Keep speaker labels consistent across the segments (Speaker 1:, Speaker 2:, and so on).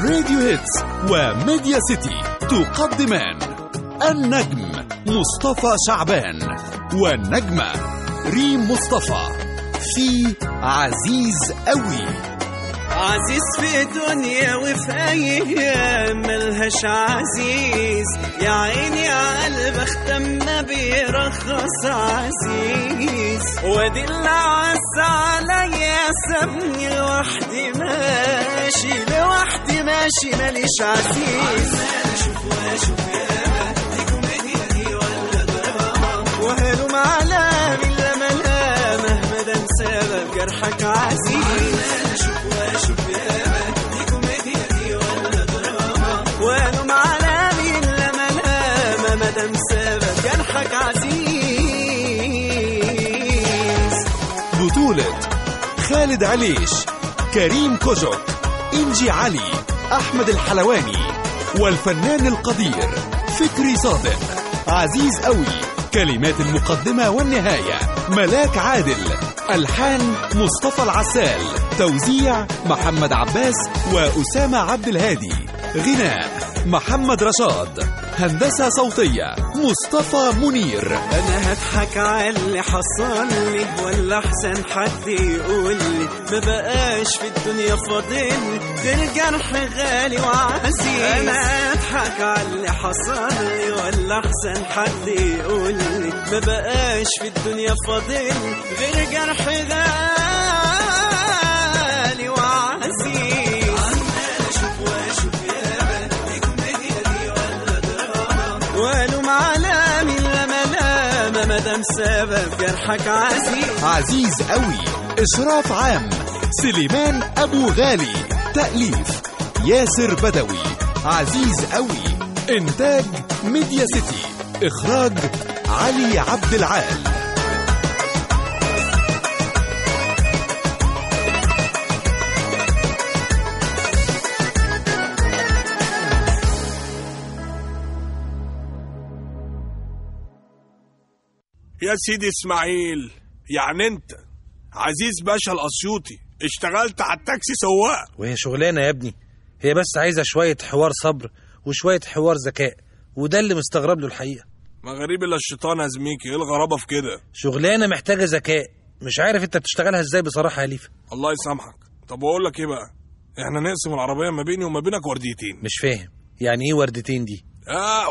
Speaker 1: راديو هيتس وميديا سيتي تقدمان النجم مصطفى شعبان والنجمة ريم مصطفى في عزيز قوي
Speaker 2: عزيز في دنيا وفي ايام ملهاش عزيز يا عيني يا قلب اختم ما بيرخص عزيز وادي اللي عز عليا سابني لوحدي ماشي لوحدي ماشي ماليش عزيز وهلو معلام الا ملامه مدام سبب جرحك عزيز وانا معلامي الا ملامه مدام سبب جرحك عزيز
Speaker 1: بطولة خالد عليش كريم كوجك إنجي علي أحمد الحلواني والفنان القدير فكري صادق عزيز قوي كلمات المقدمة والنهاية ملاك عادل ألحان مصطفى العسال توزيع محمد عباس وأسامة عبد الهادي غناء محمد رشاد هندسة صوتية مصطفى منير
Speaker 2: انا هضحك على اللي حصل لي ولا احسن حد يقول لي ما بقاش في الدنيا فاضل غير جرح غالي وعزيز انا هضحك على اللي حصل لي ولا احسن حد يقول لي ما بقاش في الدنيا فاضل غير جرح غالي وعزيز والوم علامي لا ملامة مدام سبب جرحك عزيز
Speaker 1: عزيز قوي إشراف عام سليمان أبو غالي تأليف ياسر بدوي عزيز قوي إنتاج ميديا سيتي إخراج علي عبد العال
Speaker 3: يا سيدي اسماعيل يعني انت عزيز باشا الاسيوطي اشتغلت على التاكسي سواق
Speaker 4: وهي شغلانه يا ابني هي بس عايزه شويه حوار صبر وشويه حوار ذكاء وده اللي مستغرب له الحقيقه
Speaker 3: ما غريب الا الشيطان يا زميكي ايه الغرابه في كده
Speaker 4: شغلانه محتاجه ذكاء مش عارف انت بتشتغلها ازاي بصراحه يا ليفا
Speaker 3: الله يسامحك طب واقول لك ايه بقى احنا نقسم العربيه ما بيني وما بينك ورديتين
Speaker 4: مش فاهم يعني ايه وردتين دي
Speaker 3: اه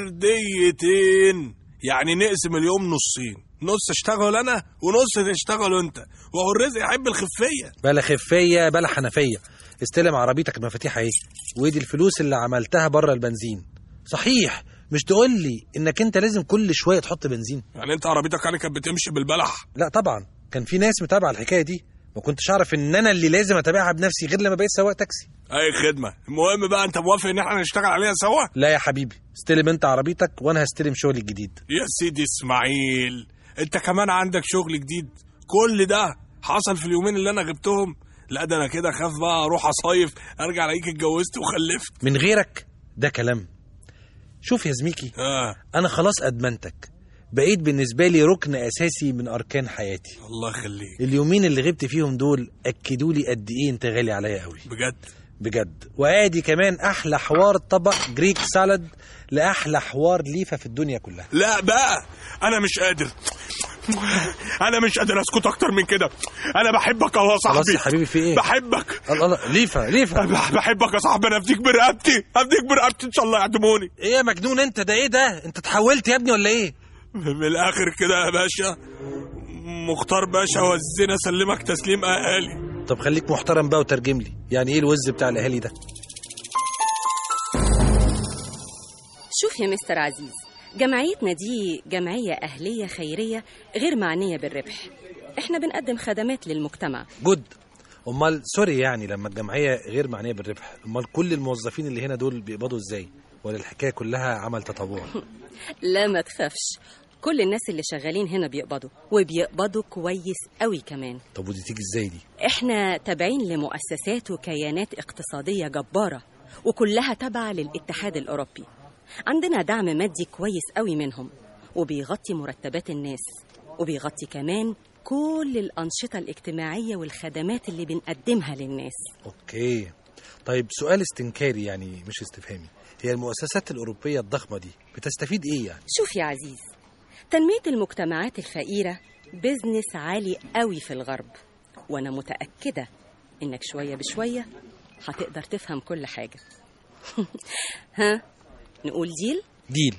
Speaker 3: ورديتين يعني نقسم اليوم نصين نص اشتغل انا ونص تشتغل انت وهو الرزق يحب الخفيه
Speaker 4: بلا خفيه بلا حنفيه استلم عربيتك المفاتيح اهي وادي الفلوس اللي عملتها بره البنزين صحيح مش تقول لي انك انت لازم كل شويه تحط بنزين
Speaker 3: يعني انت عربيتك يعني كانت بتمشي بالبلح
Speaker 4: لا طبعا كان في ناس متابعه الحكايه دي ما كنتش اعرف ان انا اللي لازم اتابعها بنفسي غير لما بقيت سواق تاكسي
Speaker 3: اي خدمه المهم بقى انت موافق ان احنا نشتغل عليها سوا
Speaker 4: لا يا حبيبي استلم انت عربيتك وانا هستلم شغلي الجديد
Speaker 3: يا سيدي اسماعيل انت كمان عندك شغل جديد كل ده حصل في اليومين اللي انا غبتهم لا ده انا كده خاف بقى اروح اصيف ارجع الاقيك اتجوزت وخلفت
Speaker 4: من غيرك ده كلام شوف يا زميكي
Speaker 3: اه
Speaker 4: انا خلاص ادمنتك بقيت بالنسبه لي ركن اساسي من اركان حياتي
Speaker 3: الله يخليك
Speaker 4: اليومين اللي غبت فيهم دول اكدوا لي قد ايه انت غالي عليا قوي
Speaker 3: بجد
Speaker 4: بجد وادي كمان احلى حوار طبق جريك سالاد لاحلى حوار ليفه في الدنيا كلها
Speaker 3: لا بقى انا مش قادر انا مش قادر اسكت اكتر من كده انا بحبك يا
Speaker 4: خلاص
Speaker 3: صاحبي
Speaker 4: يا حبيبي في ايه
Speaker 3: بحبك
Speaker 4: الله الله ليفه ليفه
Speaker 3: بح- بحبك يا صاحبي انا افديك برقبتي افديك برقبتي ان شاء الله يعدموني
Speaker 4: ايه يا مجنون انت ده ايه ده انت اتحولت يا ابني ولا ايه
Speaker 3: من الاخر كده يا باشا مختار باشا وزنا سلمك تسليم اهالي
Speaker 4: طب خليك محترم بقى وترجم لي يعني ايه الوز بتاع الاهالي ده
Speaker 5: شوف يا مستر عزيز جمعيتنا دي جمعية أهلية خيرية غير معنية بالربح احنا بنقدم خدمات للمجتمع
Speaker 4: جود امال سوري يعني لما الجمعيه غير معنيه بالربح امال كل الموظفين اللي هنا دول بيقبضوا ازاي ولا الحكايه كلها عمل تطوعي
Speaker 5: لا ما تخافش كل الناس اللي شغالين هنا بيقبضوا وبيقبضوا كويس قوي كمان
Speaker 4: طب ودي تيجي ازاي دي
Speaker 5: احنا تابعين لمؤسسات وكيانات اقتصادية جبارة وكلها تابعة للاتحاد الأوروبي عندنا دعم مادي كويس قوي منهم وبيغطي مرتبات الناس وبيغطي كمان كل الأنشطة الاجتماعية والخدمات اللي بنقدمها للناس
Speaker 4: اوكي طيب سؤال استنكاري يعني مش استفهامي هي المؤسسات الأوروبية الضخمة دي بتستفيد إيه يعني؟
Speaker 5: شوف يا عزيز تنمية المجتمعات الفقيرة بيزنس عالي قوي في الغرب وأنا متأكدة إنك شوية بشوية هتقدر تفهم كل حاجة ها نقول ديل
Speaker 4: ديل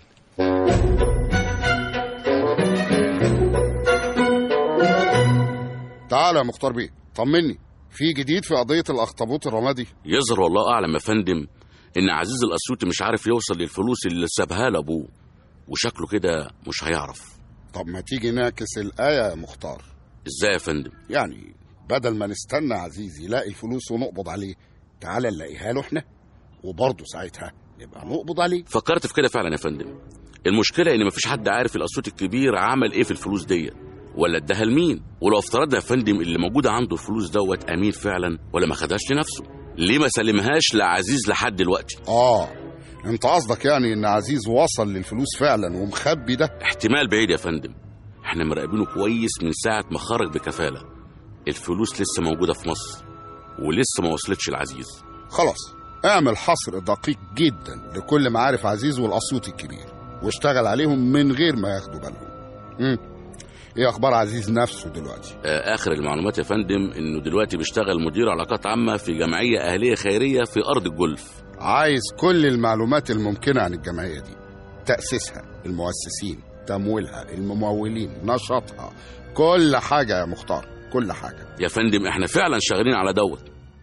Speaker 6: تعال يا مختار بيه طمني في جديد في قضية الأخطبوط الرمادي
Speaker 7: يظهر والله اعلم يا فندم ان عزيز الاسيوطي مش عارف يوصل للفلوس اللي سابها لابوه وشكله كده مش هيعرف
Speaker 6: طب ما تيجي نعكس الآية يا مختار
Speaker 7: ازاي يا فندم
Speaker 6: يعني بدل ما نستنى عزيز يلاقي الفلوس ونقبض عليه تعال نلاقيها له احنا وبرضه ساعتها نبقى نقبض عليه
Speaker 7: فكرت في كده فعلا يا فندم المشكله ان مفيش حد عارف الاسيوطي الكبير عمل ايه في الفلوس ديت ولا اداها لمين ولو افترضنا يا فندم اللي موجوده عنده الفلوس دوت امين فعلا ولا ما خدهاش لنفسه ليه ما سلمهاش لعزيز لحد دلوقتي
Speaker 6: اه انت قصدك يعني ان عزيز وصل للفلوس فعلا ومخبي ده
Speaker 7: احتمال بعيد يا فندم احنا مراقبينه كويس من ساعة ما خرج بكفالة الفلوس لسه موجودة في مصر ولسه ما وصلتش العزيز
Speaker 6: خلاص اعمل حصر دقيق جدا لكل معارف عزيز والأسيوطي الكبير واشتغل عليهم من غير ما ياخدوا بالهم مم. ايه اخبار عزيز نفسه دلوقتي
Speaker 7: آه، اخر المعلومات يا فندم انه دلوقتي بيشتغل مدير علاقات عامة في جمعية اهلية خيرية في ارض الجولف
Speaker 6: عايز كل المعلومات الممكنة عن الجمعية دي تأسيسها المؤسسين تمويلها الممولين نشاطها كل حاجة يا مختار كل حاجة
Speaker 7: يا فندم احنا فعلا شغالين على دوت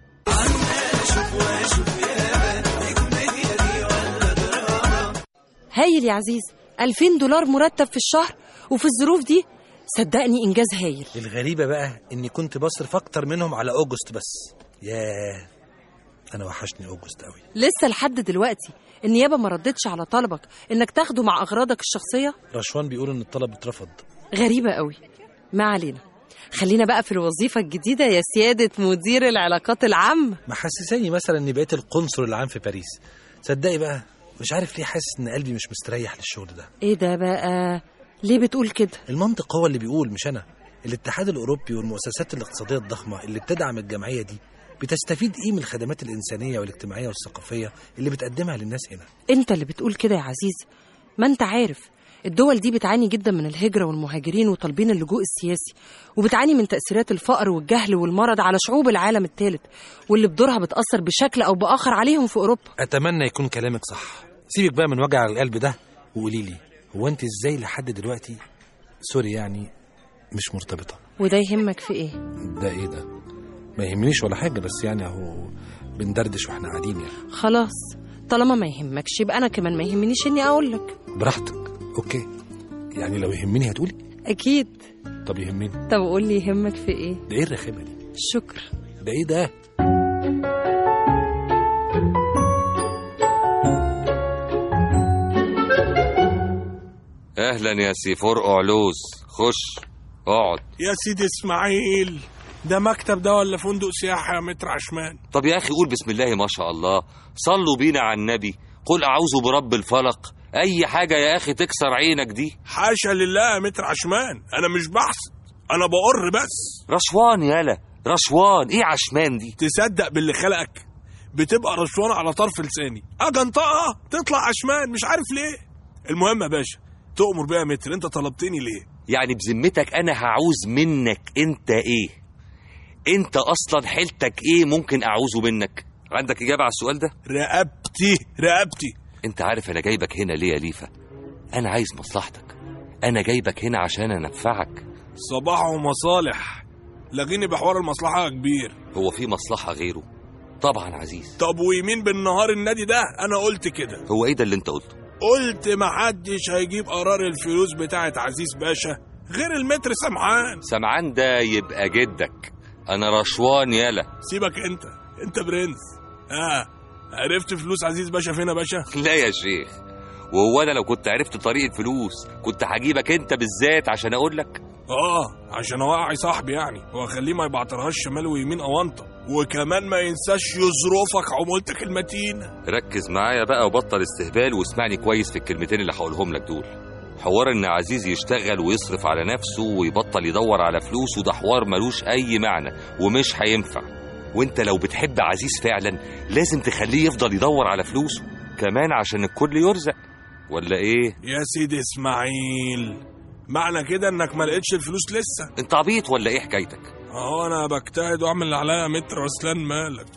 Speaker 8: هايل يا عزيز 2000 دولار مرتب في الشهر وفي الظروف دي صدقني إنجاز هايل
Speaker 4: الغريبة بقى إني كنت بصرف أكتر منهم على أوجست بس ياه أنا وحشني أوجست أوي
Speaker 8: لسه لحد دلوقتي النيابة ما ردتش على طلبك إنك تاخده مع أغراضك الشخصية
Speaker 4: رشوان بيقول إن الطلب اترفض
Speaker 8: غريبة قوي ما علينا خلينا بقى في الوظيفة الجديدة يا سيادة مدير العلاقات العامة
Speaker 4: محسساني مثلا إني بقيت القنصل العام في باريس صدقي بقى مش عارف ليه حاسس إن قلبي مش مستريح للشغل ده
Speaker 8: إيه ده بقى ليه بتقول كده
Speaker 4: المنطق هو اللي بيقول مش أنا الاتحاد الأوروبي والمؤسسات الاقتصادية الضخمة اللي بتدعم الجمعية دي بتستفيد إيه من الخدمات الإنسانية والاجتماعية والثقافية اللي بتقدمها للناس هنا
Speaker 8: انت اللي بتقول كده يا عزيز ما انت عارف الدول دي بتعاني جدا من الهجرة والمهاجرين وطالبين اللجوء السياسي وبتعاني من تأثيرات الفقر والجهل والمرض على شعوب العالم الثالث واللي بدورها بتأثر بشكل أو بآخر عليهم في أوروبا
Speaker 4: أتمنى يكون كلامك صح سيبك بقى من وجع القلب ده وقولي لي هو أنت إزاي لحد دلوقتي سوري يعني مش مرتبطة
Speaker 8: وده يهمك في إيه؟
Speaker 4: ده إيه ده ما يهمنيش ولا حاجة بس يعني أهو بندردش وإحنا قاعدين يعني
Speaker 8: خلاص طالما ما يهمكش يبقى أنا كمان ما يهمنيش إني أقول لك
Speaker 4: براحتك أوكي يعني لو يهمني هتقولي
Speaker 8: أكيد
Speaker 4: طب يهمني
Speaker 8: طب قول لي يهمك في إيه؟
Speaker 4: ده إيه الرخامة دي
Speaker 8: شكر
Speaker 4: ده إيه ده
Speaker 9: اهلا يا سي فرقع علوز خش اقعد
Speaker 3: يا سيدي اسماعيل ده مكتب ده ولا فندق سياحة يا متر عشمان
Speaker 9: طب يا اخي قول بسم الله ما شاء الله صلوا بينا على النبي قل اعوذ برب الفلق اي حاجه يا اخي تكسر عينك دي
Speaker 3: حاشا لله يا متر عشمان انا مش بحسد انا بقر بس
Speaker 9: رشوان يالا رشوان ايه عشمان دي
Speaker 3: تصدق باللي خلقك بتبقى رشوان على طرف لساني اجي انطقها تطلع عشمان مش عارف ليه المهم يا باشا تؤمر بيها يا متر انت طلبتني ليه
Speaker 9: يعني بذمتك انا هعوز منك انت ايه انت اصلا حيلتك ايه ممكن اعوزه منك عندك اجابه على السؤال ده
Speaker 3: رقبتي رقبتي
Speaker 9: انت عارف انا جايبك هنا ليه يا ليفا انا عايز مصلحتك انا جايبك هنا عشان انفعك
Speaker 3: صباح ومصالح لغيني بحوار المصلحة يا كبير
Speaker 9: هو في مصلحه غيره طبعا عزيز
Speaker 3: طب ويمين بالنهار النادي ده انا قلت كده
Speaker 9: هو ايه ده اللي انت قلته
Speaker 3: قلت محدش هيجيب قرار الفلوس بتاعت عزيز باشا غير المتر سمعان
Speaker 9: سمعان ده يبقى جدك انا رشوان يالا
Speaker 3: سيبك انت انت برنس اه عرفت فلوس عزيز باشا فين يا باشا
Speaker 9: لا يا شيخ وهو انا لو كنت عرفت طريق الفلوس كنت هجيبك انت بالذات عشان اقول لك
Speaker 3: اه عشان اوعي صاحبي يعني واخليه ما يبعترهاش شمال ويمين اونطه وكمان ما ينساش يظروفك عمولتك المتينه
Speaker 9: ركز معايا بقى وبطل استهبال واسمعني كويس في الكلمتين اللي هقولهم لك دول حوار ان عزيز يشتغل ويصرف على نفسه ويبطل يدور على فلوس وده حوار ملوش اي معنى ومش هينفع وانت لو بتحب عزيز فعلا لازم تخليه يفضل يدور على فلوسه كمان عشان الكل يرزق ولا ايه
Speaker 3: يا سيدي اسماعيل معنى كده انك ما لقيتش الفلوس لسه
Speaker 9: انت عبيط ولا ايه حكايتك
Speaker 3: اهو انا بجتهد واعمل اللي عليا متر رسلان مالك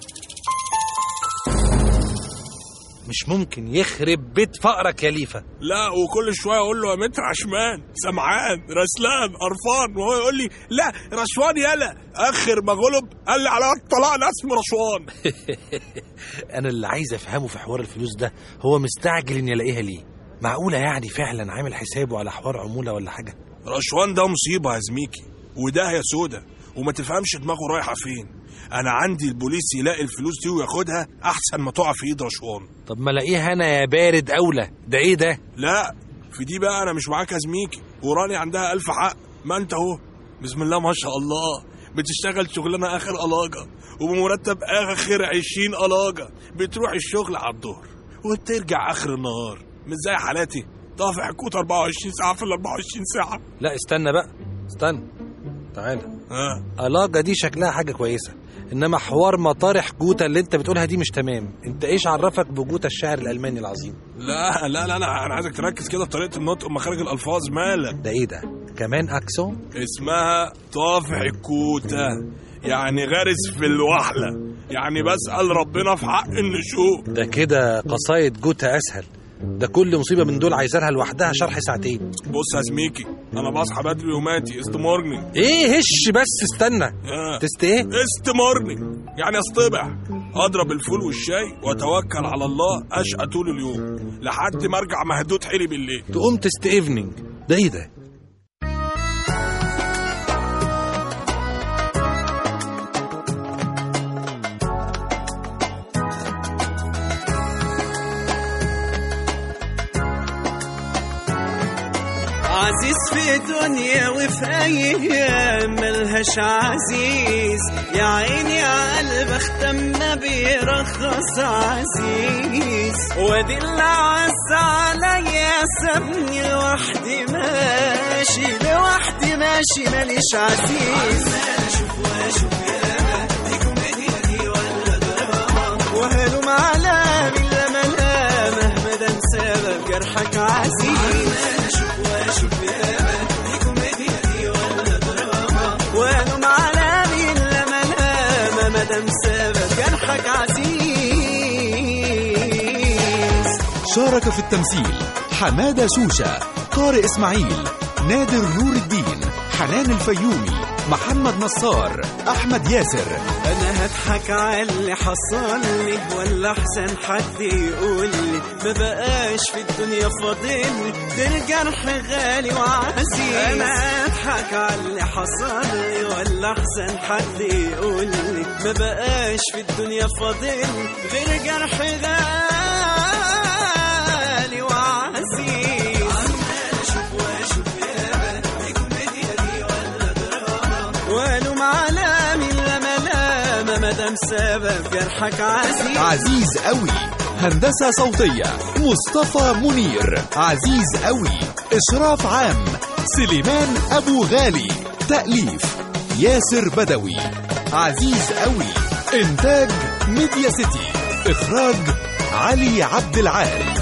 Speaker 4: مش ممكن يخرب بيت فقرك يا ليفا
Speaker 3: لا وكل شويه اقول له يا متر عشمان سمعان رسلان قرفان وهو يقول لي لا رشوان يلا اخر ما غلب قال لي على الطلاق انا اسمي رشوان
Speaker 4: انا اللي عايز افهمه في حوار الفلوس ده هو مستعجل اني الاقيها ليه معقوله يعني فعلا عامل حسابه على حوار عموله ولا حاجه
Speaker 3: رشوان ده مصيبه يا زميكي وده يا سودا وما تفهمش دماغه رايحه فين انا عندي البوليس يلاقي الفلوس دي وياخدها احسن ما تقع في ايد رشوان
Speaker 4: طب ما الاقيها انا يا بارد اولى ده ايه ده
Speaker 3: لا في دي بقى انا مش معاك يا زميكي وراني عندها الف حق ما انت اهو بسم الله ما شاء الله بتشتغل شغلانه اخر الاجه وبمرتب اخر عشرين الاجه بتروح الشغل على الظهر وبترجع اخر النهار مش زي حالاتي طافح الكوت 24 ساعه في ال 24 ساعه
Speaker 4: لا استنى بقى استنى تعالى
Speaker 3: ها
Speaker 4: علاقة دي شكلها حاجة كويسة انما حوار مطارح جوتا اللي انت بتقولها دي مش تمام انت ايش عرفك بجوتا الشاعر الالماني العظيم
Speaker 3: لا لا لا انا انا عايزك تركز كده في طريقه النطق ومخارج الالفاظ مالك
Speaker 4: ده ايه ده كمان اكسون
Speaker 3: اسمها طافح الكوته يعني غارس في الوحله يعني بسال ربنا في حق النشوء
Speaker 4: ده كده قصايد جوتا اسهل ده كل مصيبة من دول عايزة لها لوحدها شرح ساعتين
Speaker 3: بص يا زميكي انا بصحى بدري وماتي استمرني
Speaker 4: ايه هش بس استنى
Speaker 3: آه.
Speaker 4: تست ايه
Speaker 3: استمرني يعني اصطبح اضرب الفول والشاي واتوكل على الله اشقى طول اليوم لحد ما ارجع مهدود حيلي بالليل
Speaker 4: تقوم تست ايفنينج ده ايه ده
Speaker 2: عزيز في دنيا وفي ايام ملهاش عزيز يا عيني يا قلب اختم ما بيرخص عزيز وادي اللي عز عليا سابني لوحدي ماشي لوحدي ماشي ماليش عزيز اشوف واشوف يا دي كوميديا دي ولا دراما وهلو معلامي لا ملامه مدام سبب جرحك عزيز اشوف واشوف يا دي كوميديا دي ولا دراما وهلو معلامي لا ملامه مدام سبب جرحك عزيز
Speaker 1: شارك في التمثيل حمادة شوشة طارق إسماعيل نادر نور الدين حنان الفيومي محمد نصار أحمد ياسر
Speaker 2: انا هضحك على اللي حصل لي ولا احسن حد يقول لي ما بقاش في الدنيا فاضل غير جرح غالي وعزيز انا هضحك على اللي حصل لي ولا احسن حد يقول لي ما بقاش في الدنيا فاضل غير جرح غالي وعزيز عمال اشوف واشوف يا دي كوميديا دي ولا دراما والوم على من لا ملامه مدام سبب جرحك عزيز
Speaker 1: عزيز قوي هندسة صوتية مصطفى منير عزيز قوي إشراف عام سليمان أبو غالي تأليف ياسر بدوي عزيز قوي إنتاج ميديا سيتي إخراج علي عبد العال